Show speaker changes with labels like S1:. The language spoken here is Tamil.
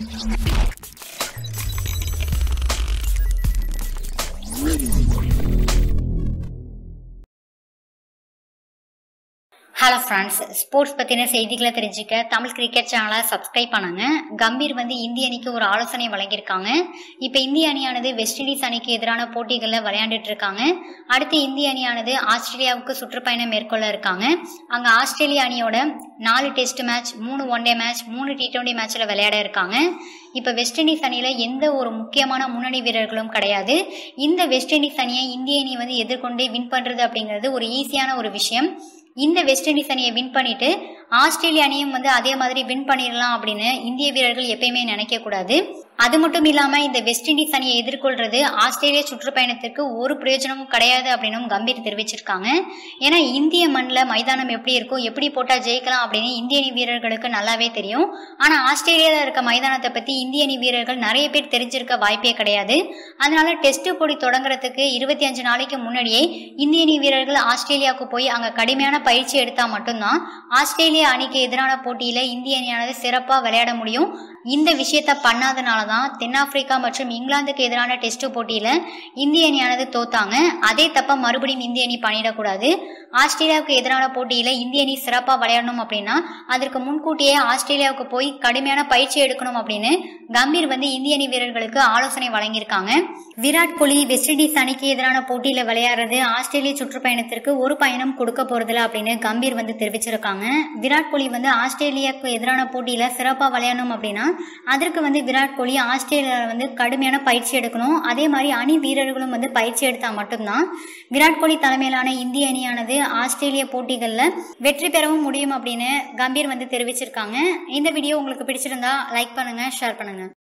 S1: ஹலோ ஃப்ரெண்ட்ஸ் ஸ்போர்ட்ஸ் பற்றின செய்திகளை தெரிஞ்சுக்க தமிழ் கிரிக்கெட் சேனலை சப்ஸ்கிரைப் பண்ணுங்க கம்பீர் வந்து இந்திய அணிக்கு ஒரு ஆலோசனை வழங்கியிருக்காங்க இப்போ இந்திய அணியானது வெஸ்ட் இண்டீஸ் அணிக்கு எதிரான போட்டிகளில் விளையாண்டுட்டு இருக்காங்க அடுத்து இந்திய அணியானது ஆஸ்திரேலியாவுக்கு சுற்றுப்பயணம் மேற்கொள்ள இருக்காங்க அங்கே ஆஸ்திரேலியா அணியோட நாலு டெஸ்ட் மேட்ச் மூணு ஒன் டே மேட்ச் மூணு டி டுவெண்ட்டி மேட்ச்சில் விளையாட இருக்காங்க இப்போ வெஸ்ட் இண்டீஸ் அணியில் எந்த ஒரு முக்கியமான முன்னணி வீரர்களும் கிடையாது இந்த வெஸ்ட் இண்டீஸ் அணியை இந்திய அணி வந்து எதிர்கொண்டு வின் பண்ணுறது அப்படிங்கிறது ஒரு ஈஸியான ஒரு விஷயம் இந்த வெஸ்ட் இண்டீஸ் அணியை வின் பண்ணிட்டு ஆஸ்திரேலிய அணியும் வந்து அதே மாதிரி வின் பண்ணிடலாம் அப்படின்னு இந்திய வீரர்கள் எப்பயுமே நினைக்க கூடாது அது மட்டும் இல்லாம இந்த வெஸ்ட் இண்டீஸ் அணியை எதிர்கொள்றது ஆஸ்திரேலிய சுற்றுப்பயணத்திற்கு ஒரு பிரயோஜனமும் கிடையாது அப்படின்னும் கம்பீர் தெரிவிச்சிருக்காங்க ஏன்னா இந்திய மண்ணில் மைதானம் எப்படி இருக்கும் எப்படி போட்டா ஜெயிக்கலாம் அப்படின்னு இந்திய அணி வீரர்களுக்கு நல்லாவே தெரியும் ஆனா ஆஸ்திரேலியாவில் இருக்க மைதானத்தை பத்தி இந்திய அணி வீரர்கள் நிறைய பேர் தெரிஞ்சிருக்க வாய்ப்பே கிடையாது அதனால டெஸ்ட் போட்டி தொடங்குறதுக்கு இருபத்தி அஞ்சு நாளைக்கு முன்னாடியே இந்திய அணி வீரர்கள் ஆஸ்திரேலியாவுக்கு போய் அங்க கடுமையான பயிற்சி எடுத்தா மட்டும்தான் ஆஸ்திரேலியா அணிக்கு எதிரான போட்டியில இந்திய அணியானது சிறப்பா விளையாட முடியும் இந்த விஷயத்த பண்ணாதனால தான் தென்னாப்பிரிக்கா மற்றும் இங்கிலாந்துக்கு எதிரான டெஸ்ட் போட்டியில இந்திய அணியானது தோத்தாங்க அதே தப்ப மறுபடியும் இந்திய அணி பண்ணிடக்கூடாது ஆஸ்திரேலியாவுக்கு எதிரான போட்டியில இந்திய அணி சிறப்பா விளையாடணும் அப்படின்னா அதற்கு முன்கூட்டியே ஆஸ்திரேலியாவுக்கு போய் கடுமையான பயிற்சி எடுக்கணும் அப்படின்னு கம்பீர் வந்து இந்திய அணி வீரர்களுக்கு ஆலோசனை வழங்கியிருக்காங்க விராட் கோலி வெஸ்ட் இண்டீஸ் அணிக்கு எதிரான போட்டியில விளையாடுறது ஆஸ்திரேலிய சுற்றுப்பயணத்திற்கு ஒரு பயணம் கொடுக்க போறதில்ல அப்படின்னு கம்பீர் வந்து தெரிவிச்சிருக்காங்க விராட் கோலி வந்து ஆஸ்திரேலியாவுக்கு எதிரான போட்டியில சிறப்பா விளையாடணும் அப்படின்னா அதற்கு வந்து விராட் கோலி ஆஸ்திரேலியாவில் வந்து கடுமையான பயிற்சி எடுக்கணும் அதே மாதிரி அணி வீரர்களும் வந்து பயிற்சி எடுத்தால் மட்டும்தான் விராட் கோலி தலைமையிலான இந்திய அணியானது ஆஸ்திரேலிய போட்டிகளில் வெற்றி பெறவும் முடியும் அப்படின்னு கம்பீர் வந்து தெரிவிச்சிருக்காங்க இந்த வீடியோ உங்களுக்கு பிடிச்சிருந்தா லைக் பண்ணுங்க ஷேர் பண்ணுங்க